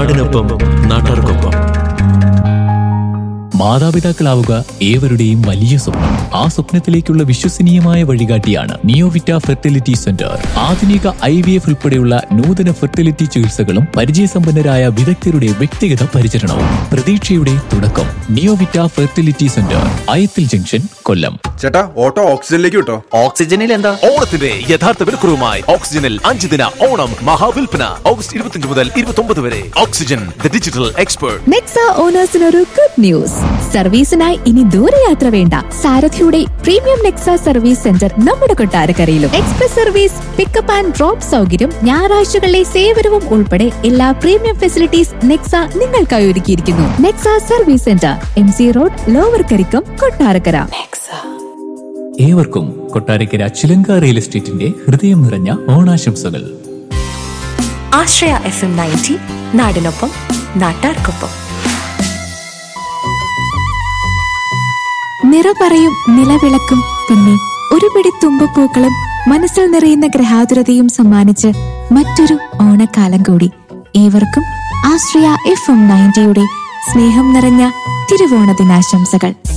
നാടിനൊപ്പം നാട്ടാർക്കൊപ്പം മാതാപിതാക്കളാവുക ഏവരുടെയും വലിയ സ്വപ്നം ആ സ്വപ്നത്തിലേക്കുള്ള വിശ്വസനീയമായ വഴികാട്ടിയാണ് നിയോവിറ്റ ഫെർട്ടിലിറ്റി സെന്റർ ആധുനിക ഐ വി എഫ് ഉൾപ്പെടെയുള്ള നൂതന ഫെർട്ടിലിറ്റി ചികിത്സകളും പരിചയസമ്പന്നരായ വിദഗ്ധരുടെ വ്യക്തിഗത പരിചരണവും പ്രതീക്ഷയുടെ തുടക്കം Neovita fertility centre Ayathil junction Kollam ചേട്ടാ ഓട്ടോ ഓക്സിജനിലേക്ക് വിട്ടോ ഓക്സിജനിൽ എന്താ ഓണത്തിന്റെ യഥാർത്ഥ വിലക്കുറവുമായി ഓക്സിജനിൽ അഞ്ച് ദിന ഓണം മഹാവിൽപ്പന ഓഗസ്റ്റ് ഇരുപത്തിയഞ്ച് മുതൽ ഇരുപത്തി വരെ Oxygen the digital expert Nexa ഓണേഴ്സിനൊരു ഗുഡ് ന്യൂസ് സർവീസിനായി ഇനി ദൂരയാത്ര വേണ്ട സാരഥിയുടെ പ്രീമിയം നെക്സ സർവീസ് സെന്റർ നമ്മുടെ കൊട്ടാരക്കരയിലും express service pickup and drop സൗകര്യം ഞായറാഴ്ചകളിലെ സേവനവും ഉൾപ്പെടെ എല്ലാ പ്രീമിയം ഫെസിലിറ്റീസ് നെക്സ നിങ്ങൾക്കായി ഒരുക്കിയിരിക്കുന്നു Nexa service centre M C road lower Karikkam Kottarakkara ഏവർക്കും കൊട്ടാരക്കര ചിലങ്ക റിയൽ എസ്റ്റേറ്റിന്റെ ഹൃദയം നിറഞ്ഞ ഓണാശംസകൾ ആശ്രയ എഫ് എം നയൻറ്റി നാടിനൊപ്പം നാട്ടാർക്കൊപ്പം നിറപറയും നിലവിളക്കും പിന്നെ ഒരു പിടി തുമ്പപ്പൂക്കളും മനസ്സിൽ നിറയുന്ന ഗ്രഹാതുരതയും സമ്മാനിച്ച് മറ്റൊരു ഓണക്കാലം കൂടി ഏവർക്കും ആശ്രയ എഫ് എം നയൻറ്റിയുടെ സ്നേഹം നിറഞ്ഞ തിരുവോണ ദിനാശംസകൾ